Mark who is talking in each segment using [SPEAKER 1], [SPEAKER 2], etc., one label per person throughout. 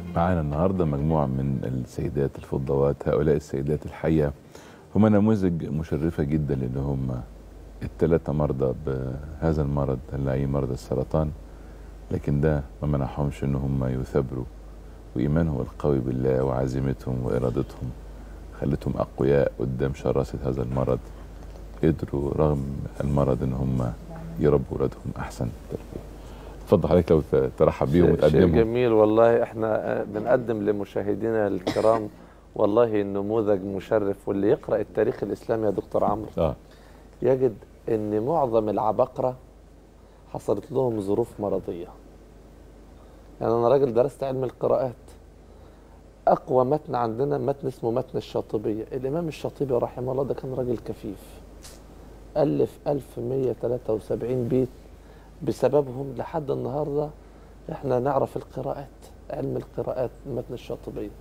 [SPEAKER 1] معانا النهارده مجموعه من السيدات الفضوات هؤلاء السيدات الحقيقه هم نموذج مشرفه جدا لان هم الثلاثه مرضى بهذا المرض اللعين مرض السرطان لكن ده ما منعهمش ان هم يثابروا وايمانهم القوي بالله وعزيمتهم وارادتهم خلتهم اقوياء قدام شراسه هذا المرض قدروا رغم المرض ان هم يربوا ولادهم احسن تربيه اتفضل حضرتك لو ترحب بيهم
[SPEAKER 2] شيء
[SPEAKER 1] وتقدمهم
[SPEAKER 2] جميل والله احنا بنقدم لمشاهدينا الكرام والله نموذج مشرف واللي يقرا التاريخ الاسلامي يا دكتور عمرو
[SPEAKER 1] اه
[SPEAKER 2] يجد ان معظم العباقره حصلت لهم ظروف مرضيه يعني انا راجل درست علم القراءات اقوى متن عندنا متن اسمه متن الشاطبيه الامام الشاطبي رحمه الله ده كان راجل كفيف الف 1173 بيت بسببهم لحد النهارده احنا نعرف القراءات علم القراءات متن الشاطبيه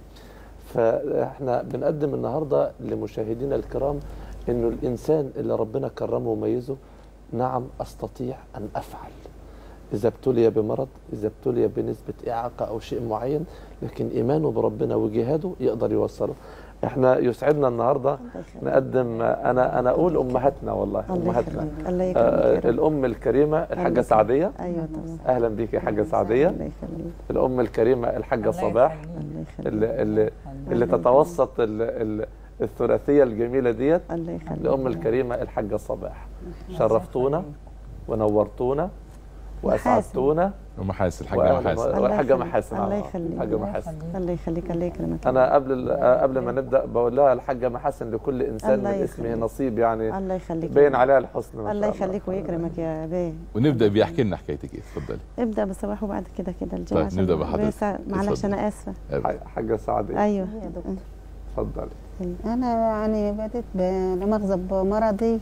[SPEAKER 2] فاحنا بنقدم النهارده لمشاهدينا الكرام انه الانسان اللي ربنا كرمه وميزه نعم استطيع ان افعل اذا ابتلي بمرض اذا ابتلي بنسبه اعاقه او شيء معين لكن ايمانه بربنا وجهاده يقدر يوصله احنا يسعدنا النهارده نقدم انا انا اقول امهاتنا والله
[SPEAKER 3] الله
[SPEAKER 2] امهاتنا
[SPEAKER 3] يخليك الله
[SPEAKER 2] آه
[SPEAKER 3] يكرمك يا رب.
[SPEAKER 2] الام الكريمه الحاجه
[SPEAKER 3] الله
[SPEAKER 2] سعديه
[SPEAKER 3] ايوه طبعا
[SPEAKER 2] اهلا بيك يا حاجه سعديه
[SPEAKER 3] الله يخليك
[SPEAKER 2] الام الكريمه الحاجه صباح
[SPEAKER 3] الله يخليك
[SPEAKER 2] اللي اللي, اللي
[SPEAKER 3] الله
[SPEAKER 2] تتوسط ال- ال- الثلاثيه الجميله ديت
[SPEAKER 3] الله يخليك
[SPEAKER 2] الام الكريمه الحاجه صباح شرفتونا ونورتونا واسعدتونا
[SPEAKER 1] ومحاسن الحاجه
[SPEAKER 2] وأهلاً
[SPEAKER 1] محاسن
[SPEAKER 2] و-
[SPEAKER 3] الله
[SPEAKER 2] والحاجه
[SPEAKER 3] يخليك.
[SPEAKER 2] محاسن
[SPEAKER 3] الله
[SPEAKER 2] آه،
[SPEAKER 3] يخليك.
[SPEAKER 2] الحاجه محاسن
[SPEAKER 3] الله يخليك الله يكرمك
[SPEAKER 2] انا قبل ال- قبل ما نبدا بقول لها الحاجه محاسن لكل انسان
[SPEAKER 3] الله
[SPEAKER 2] من اسمه
[SPEAKER 3] يخليك.
[SPEAKER 2] نصيب يعني
[SPEAKER 3] الله يخليك
[SPEAKER 2] باين عليها الحسن ما
[SPEAKER 3] الله
[SPEAKER 2] شاء
[SPEAKER 3] يخليك ويكرمك يا بيه
[SPEAKER 1] ونبدا بيحكي لنا حكايتك ايه اتفضلي
[SPEAKER 3] ابدا بصباح وبعد كده كده الجمعه
[SPEAKER 1] طيب،
[SPEAKER 3] عشان
[SPEAKER 1] نبدأ بحضرتك.
[SPEAKER 3] بس- معلش
[SPEAKER 1] اتفضل.
[SPEAKER 3] انا اسفه
[SPEAKER 2] ح- حاجه سعديه
[SPEAKER 3] ايوه
[SPEAKER 2] اتفضلي
[SPEAKER 4] أنا يعني بديت بمغزى بمرضي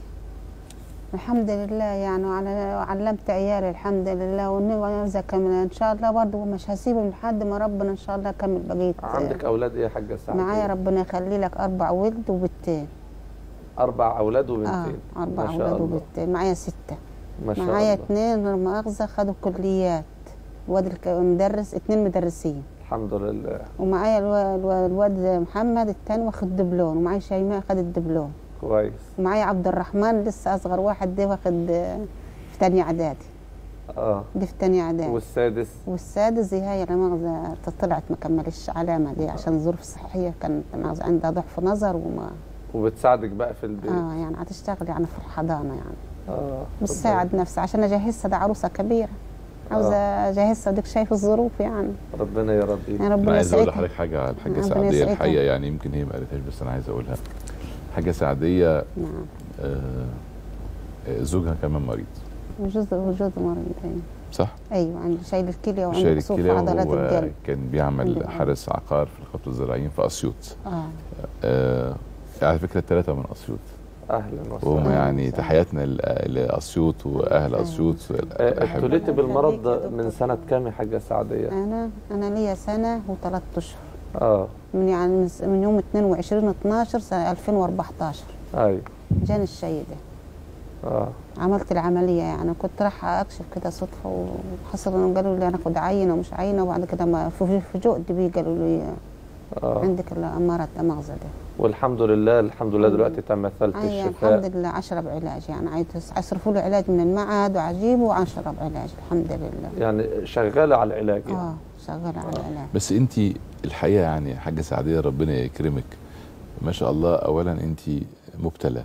[SPEAKER 4] الحمد لله يعني وعلى علمت عيالي الحمد لله ونبغى عايزة أكمل إن شاء الله برضه مش هسيبهم لحد ما ربنا إن شاء الله أكمل بقية
[SPEAKER 2] عندك اولاد ايه يا حاجه سعديه
[SPEAKER 4] معايا ربنا يخلي لك أربع ولد وبنتين
[SPEAKER 2] اربع اولاد
[SPEAKER 4] آه
[SPEAKER 2] وبنتين
[SPEAKER 4] أربع
[SPEAKER 2] ما شاء
[SPEAKER 4] أولاد
[SPEAKER 2] الله
[SPEAKER 4] وبنتين معايا ستة
[SPEAKER 2] ما شاء
[SPEAKER 4] معايا
[SPEAKER 2] الله
[SPEAKER 4] اتنين مؤاخذة خدوا كليات الواد الك- مدرس اتنين مدرسين
[SPEAKER 2] الحمد لله
[SPEAKER 4] ومعايا الوا- الوا- الواد محمد التاني واخد دبلوم ومعايا شيماء خدت دبلوم
[SPEAKER 2] كويس
[SPEAKER 4] ومعايا عبد الرحمن لسه اصغر واحد ده واخد آه، في تانية اعدادي
[SPEAKER 2] اه
[SPEAKER 4] دي في تانية اعدادي
[SPEAKER 2] والسادس
[SPEAKER 4] والسادس دي هي لا مؤاخذة طلعت ما كملش علامة دي عشان ظروف صحية كانت لا مؤاخذة عندها ضعف نظر وما
[SPEAKER 2] وبتساعدك بقى في البيت
[SPEAKER 4] اه يعني هتشتغل يعني في الحضانة يعني
[SPEAKER 2] اه
[SPEAKER 4] بتساعد نفسها عشان اجهزها ده عروسة كبيرة عاوزة اجهزها ديك شايف الظروف يعني
[SPEAKER 2] ربنا يا ربي
[SPEAKER 4] يعني
[SPEAKER 1] انا
[SPEAKER 4] ربنا
[SPEAKER 1] عايز اقول
[SPEAKER 4] يسعدها
[SPEAKER 1] لحضرتك حاجه على الحاجه
[SPEAKER 4] ربنا
[SPEAKER 1] سعديه
[SPEAKER 4] يسعدها.
[SPEAKER 1] الحقيقه يعني يمكن هي ما قالتهاش بس انا عايز اقولها حاجه سعديه
[SPEAKER 4] نعم
[SPEAKER 1] آه، آه، زوجها كمان مريض
[SPEAKER 4] وجوز وجوز مريض أيوة.
[SPEAKER 1] صح
[SPEAKER 4] ايوه عندي شايل الكليه وعندي
[SPEAKER 1] شايل
[SPEAKER 4] كسوف في
[SPEAKER 1] الكلى
[SPEAKER 4] عضلات
[SPEAKER 1] وهو
[SPEAKER 4] القلب
[SPEAKER 1] كان بيعمل
[SPEAKER 4] الحمد لله.
[SPEAKER 1] حارس عقار في الخط الزراعيين في اسيوط
[SPEAKER 4] اه
[SPEAKER 1] آه على فكره الثلاثه من اسيوط
[SPEAKER 2] اهلا
[SPEAKER 1] وهم
[SPEAKER 2] وسهلا
[SPEAKER 1] يعني
[SPEAKER 4] وسهلا.
[SPEAKER 1] تحياتنا ل- لاسيوط واهل
[SPEAKER 4] أهلا
[SPEAKER 1] اسيوط
[SPEAKER 2] آه،
[SPEAKER 1] الأحبة.
[SPEAKER 2] ابتليتي
[SPEAKER 4] الله
[SPEAKER 2] بالمرض
[SPEAKER 4] يخليك يا
[SPEAKER 2] من
[SPEAKER 4] دكتور.
[SPEAKER 2] سنه كام يا حاجه سعديه
[SPEAKER 4] انا انا ليا سنه وثلاث اشهر
[SPEAKER 2] اه
[SPEAKER 4] من يعني من س- من يوم 22 12 سنه 2014
[SPEAKER 2] اي
[SPEAKER 4] جاني الشيء ده
[SPEAKER 2] اه
[SPEAKER 4] عملت العمليه يعني كنت رايحه اكشف كده صدفه وحصل انهم قالوا لي هناخد عينه ومش عينه وبعد كده ما في في جهد بيه قالوا لي
[SPEAKER 2] اه
[SPEAKER 4] عندك الاماره المغزى ده
[SPEAKER 2] والحمد لله الحمد لله دلوقتي تمثلت
[SPEAKER 4] أي
[SPEAKER 2] الشفاء
[SPEAKER 4] الحمد لله اشرب علاج يعني عايز اصرفوا لي علاج من المعهد وعجيب واشرب علاج الحمد لله
[SPEAKER 2] يعني شغاله على العلاج يعني
[SPEAKER 4] اه شغاله على العلاج
[SPEAKER 1] بس انت الحقيقه يعني حاجه سعديه ربنا يكرمك ما شاء الله اولا انت مبتلى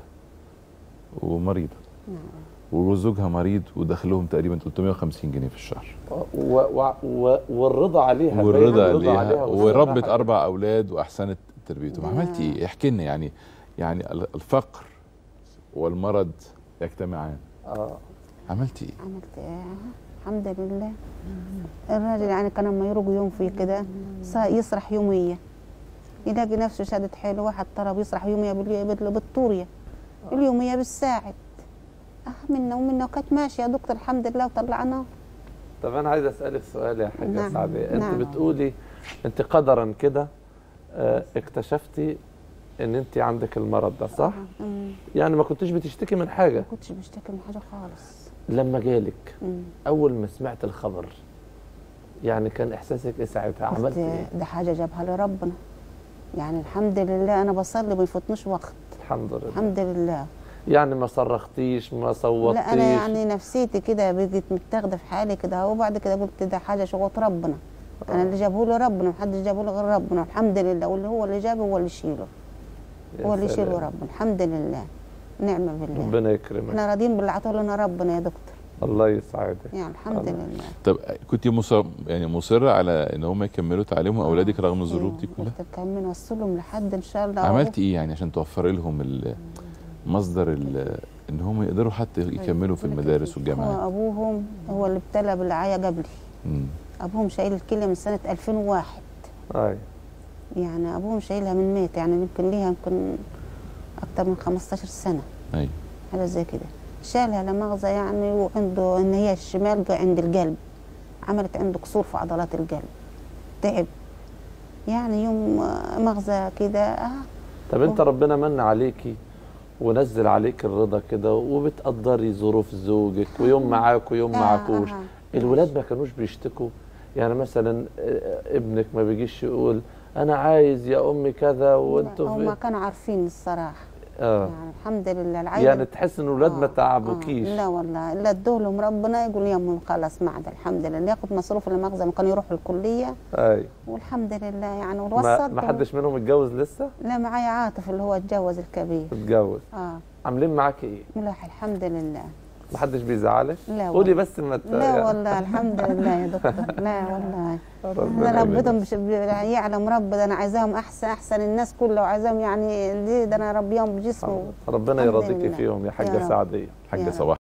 [SPEAKER 1] ومريضه وزوجها مريض ودخلهم تقريبا 350 جنيه في الشهر
[SPEAKER 2] و و و والرضا عليها
[SPEAKER 1] والرضا
[SPEAKER 2] باين الرضا
[SPEAKER 1] عليها
[SPEAKER 2] والسماحة
[SPEAKER 1] وربت
[SPEAKER 2] كده.
[SPEAKER 1] اربع اولاد واحسنت تربيتهم
[SPEAKER 4] نعم.
[SPEAKER 1] عملتي ايه احكي لنا يعني يعني ال- الفقر والمرض يجتمعان
[SPEAKER 2] اه
[SPEAKER 1] عملتي ايه
[SPEAKER 4] عملت ايه الحمد لله الراجل يعني كان لما يروق يوم في كده صا- يسرح يومية يلاقي نفسه شادد حيله واحد طلب يسرح يومية بال- بال- بالطورية اليومية بالساعد اه منا ومنا وكانت ماشية يا دكتور الحمد لله وطلعناه
[SPEAKER 2] طب انا عايز اسالك سؤال يا حاجه
[SPEAKER 4] نعم.
[SPEAKER 2] سعديه انت
[SPEAKER 4] نعم.
[SPEAKER 2] بتقولي انت قدرا كده آه، اكتشفتي ان انت عندك المرض ده صح
[SPEAKER 4] مم.
[SPEAKER 2] يعني ما كنتش بتشتكي من حاجه
[SPEAKER 4] ما كنتش بشتكي من حاجة خالص
[SPEAKER 2] لما جالك
[SPEAKER 4] مم.
[SPEAKER 2] اول ما سمعت الخبر يعني كان احساسك ايه ساعتها عملت
[SPEAKER 4] قلت
[SPEAKER 2] ايه
[SPEAKER 4] ده حاجه جابها لي ربنا يعني الحمد لله انا بصلي ما يفوتنيش وقت
[SPEAKER 2] الحمد لله
[SPEAKER 4] الحمد لله
[SPEAKER 2] يعني ما صرختيش ما صوتيش
[SPEAKER 4] لا انا يعني نفسيتي كده بقيت متاخده في حالي كده وبعد كده قلت ده حاجه شغل ربنا انا اللي جابه له ربنا محدش جابه له غير ربنا الحمد لله واللي هو اللي جابه هو اللي يشيله
[SPEAKER 2] يا
[SPEAKER 4] هو اللي يشيله
[SPEAKER 2] سلام.
[SPEAKER 4] ربنا الحمد لله نعمه بالله
[SPEAKER 2] ربنا يكرمك
[SPEAKER 4] احنا راضيين باللي عطاه لنا ربنا يا دكتور
[SPEAKER 2] الله يسعدك
[SPEAKER 4] يعني الحمد
[SPEAKER 2] الله.
[SPEAKER 4] لله
[SPEAKER 1] طب كنت مصر يعني مصره على ان هم يكملوا تعليمهم اولادك رغم الظروف دي كلها
[SPEAKER 4] قلت كمان نوصلهم لحد ان شاء الله
[SPEAKER 1] عملت ايه يعني عشان توفري لهم ال- مصدر ال- ان هم يقدروا حتى يكملوا في المدارس والجامعات
[SPEAKER 4] هو ابوهم هو اللي ابتلى بالرعايه قبلي
[SPEAKER 1] مم.
[SPEAKER 4] ابوهم شايل الكليه من سنه 2001
[SPEAKER 2] اي
[SPEAKER 4] يعني ابوهم شايلها من ميت يعني يمكن ليها يمكن اكتر من 15 سنه
[SPEAKER 1] ايوه
[SPEAKER 4] حاجه زي كده شالها لا مؤاخذه يعني وعنده ان هي الشمال جا عند القلب عملت عنده كسور في عضلات القلب تعب يعني يوم آه، مغزى كده اه
[SPEAKER 2] طب انت ربنا من عليكي ونزل عليك الرضا كده وبتقدري ظروف زوجك ويوم معاك ويوم
[SPEAKER 4] آه،
[SPEAKER 2] معاكوش
[SPEAKER 4] آه.
[SPEAKER 2] الولاد ما كانوش بيشتكوا يعني مثلا آه، ابنك ما بيجيش يقول انا عايز يا امي كذا وانتوا
[SPEAKER 4] هم
[SPEAKER 2] في
[SPEAKER 4] كانوا عارفين الصراحه
[SPEAKER 2] اه
[SPEAKER 4] يعني الحمد لله العيل
[SPEAKER 2] يعني تحس ان الولاد ما
[SPEAKER 4] آه،
[SPEAKER 2] تعبوكيش
[SPEAKER 4] آه لا والله الا ادوه لهم ربنا يقول يوم خلاص معدة الحمد لله ياخد مصروف المغزى ما كانوا يروحوا الكليه
[SPEAKER 2] اي
[SPEAKER 4] والحمد لله يعني
[SPEAKER 2] ما,
[SPEAKER 4] ووصلت
[SPEAKER 2] ما حدش منهم اتجوز لسه
[SPEAKER 4] لا معايا عاطف اللي هو اتجوز الكبير
[SPEAKER 2] اتجوز
[SPEAKER 4] اه
[SPEAKER 2] عاملين معاكي ايه
[SPEAKER 4] ملاح الحمد لله
[SPEAKER 2] ما حدش بيزعلك
[SPEAKER 4] لا
[SPEAKER 2] قولي
[SPEAKER 4] والله.
[SPEAKER 2] بس ما ت-
[SPEAKER 4] لا
[SPEAKER 2] يعني
[SPEAKER 4] والله الحمد لله يا دكتور لا والله
[SPEAKER 2] ربنا
[SPEAKER 4] انا
[SPEAKER 2] يبارك.
[SPEAKER 4] ربيتهم بش... يعلم رب ده انا عايزاهم احسن احسن الناس كلها وعايزاهم يعني ليه ده انا ربيهم بجسمه
[SPEAKER 2] ربنا
[SPEAKER 4] الحمد
[SPEAKER 2] يرضيكي
[SPEAKER 4] لله.
[SPEAKER 2] فيهم يا
[SPEAKER 4] يا
[SPEAKER 2] حاجه
[SPEAKER 4] رب.
[SPEAKER 2] سعديه
[SPEAKER 1] حاجه
[SPEAKER 4] يا
[SPEAKER 1] صباح